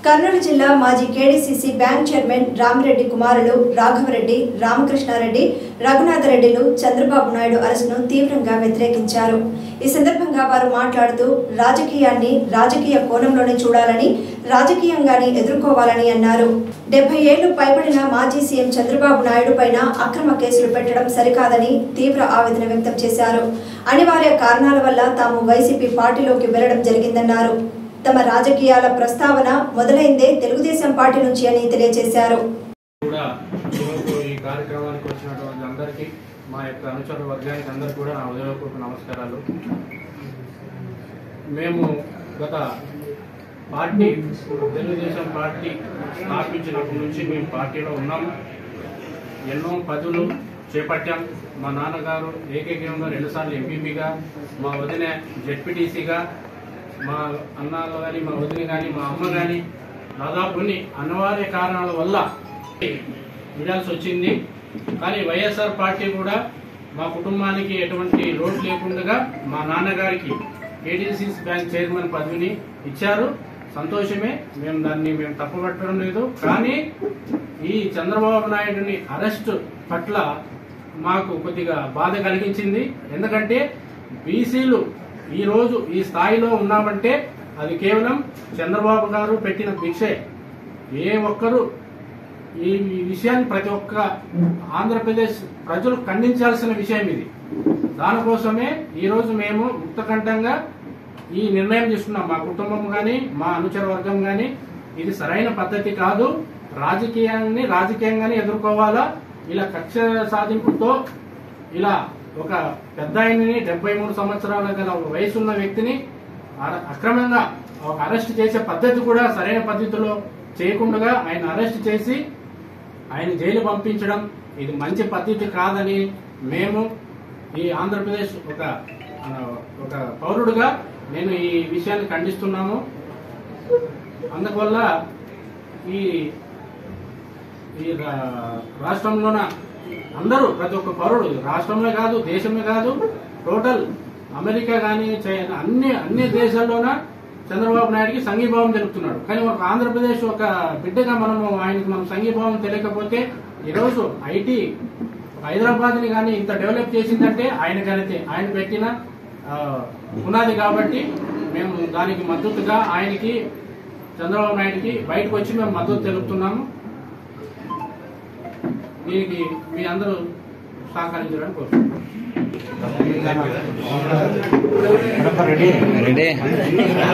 కర్నూలు జిల్లా మాజీ KDCC bank chairman Ramireddy కుమారులు రాఘవరెడ్డి రామకృష్ణారెడ్డి రఘునాథరెడ్డిలు చంద్రబాబు నాయుడు అరెస్టును తీవ్రంగా వ్యతిరేకించారు ఈ సందర్భంగా వారు మాట్లాడుతూ రాజకీయాన్ని రాజకీయ కోణంలోనే చూడాలని రాజకీయంగానే ఎదుర్కోవాలని అన్నారు డెబ్బై ఏళ్లు పైబడిన మాజీ సీఎం చంద్రబాబు నాయుడు పైన అక్రమ కేసులు పెట్టడం సరికాదని తీవ్ర ఆవేదన వ్యక్తం చేశారు అనివార్య కారణాల వల్ల తాము వైసీపీ పార్టీలోకి వెళ్లడం జరిగిందన్నారు తమ రాజకీయాల ప్రస్తావన మొదలైందే తెలుగుదేశం పార్టీ నుంచి అని తెలియజేశారు కూడా ఈరోజు ఈ కార్యక్రమానికి వచ్చినటువంటి అందరికీ మా యొక్క అనుచర వర్గానికి అందరికీ కూడా నా ఉదయపూర్వక నమస్కారాలు మేము గత పార్టీ తెలుగుదేశం పార్టీ స్థాపించినప్పటి నుంచి మేము పార్టీలో ఉన్నాము ఎన్నో పదవులు చేపట్టాం మా నాన్నగారు ఏకైకంగా రెండుసార్లు ఎంపీపీగా మా వదిన జెడ్పీటీసీగా మా అన్నాలు కానీ మా వదిన కానీ మా అమ్మ కానీ దాదాపు కొన్ని అనివార్య కారణాల వల్ల విడాల్సి వచ్చింది కానీ వైఎస్ఆర్ పార్టీ కూడా మా కుటుంబానికి ఎటువంటి లోటు లేకుండా మా నాన్నగారికి ఏడీసీస్ బ్యాంక్ చైర్మన్ పదవిని ఇచ్చారు సంతోషమే మేము దాన్ని మేము తప్పుపట్టడం లేదు కానీ ఈ చంద్రబాబు నాయుడుని అరెస్ట్ పట్ల మాకు కొద్దిగా బాధ కలిగించింది ఎందుకంటే బీసీలు ఈ రోజు ఈ స్థాయిలో ఉన్నామంటే అది కేవలం చంద్రబాబు గారు పెట్టిన భిక్షే ఏ ఒక్కరు ఈ విషయాన్ని ప్రతి ఒక్క ఆంధ్రప్రదేశ్ ప్రజలు ఖండించాల్సిన విషయం ఇది దానికోసమే ఈ రోజు మేము ముక్తకంఠంగా ఈ నిర్ణయం తీసుకున్నాం మా కుటుంబం కానీ మా అనుచర వర్గం కానీ ఇది సరైన పద్ధతి కాదు రాజకీయాన్ని రాజకీయంగానే ఎదుర్కోవాలా ఇలా కక్ష సాధింపుతో ఇలా ఒక పెద్ద ఆయనని డెబ్బై మూడు సంవత్సరాల గల ఒక వయసు ఉన్న వ్యక్తిని అర- అక్రమంగా ఒక అరెస్ట్ చేసే పద్ధతి కూడా సరైన పద్ధతిలో చేయకుండా ఆయన అరెస్ట్ చేసి ఆయన జైలు పంపించడం ఇది మంచి పద్ధతి కాదని మేము ఈ ఆంధ్రప్రదేశ్ ఒక ఆ, ఒక పౌరుడుగా నేను ఈ విషయాన్ని ఖండిస్తున్నాము అందువల్ల ఈ ఈ రా- రాష్ట్రంలోన అందరూ ప్రతి ఒక్క పౌరుడు రాష్ట్రంలో కాదు దేశమే కాదు టోటల్ అమెరికా కానీ చైనా అన్ని అన్ని దేశాల్లోన చంద్రబాబు నాయుడుకి సంఘీభావం తెలుపుతున్నాడు కానీ ఒక ఆంధ్రప్రదేశ్ ఒక బిడ్డగా మనము ఆయనకి మనం సంఘీభావం తెలియకపోతే ఈరోజు ఐటీ హైదరాబాద్ ని కానీ ఇంత డెవలప్ చేసిందంటే ఆయన ఘనతే ఆయన పెట్టిన ఆ, పునాది కాబట్టి మేము దానికి మద్దతుగా ఆయనకి చంద్రబాబు నాయుడుకి బయటకు వచ్చి మేము మద్దతు తెలుపుతున్నాము దీనికి మీ అందరూ సహకరించాలని కోరుతున్నాను రెడీ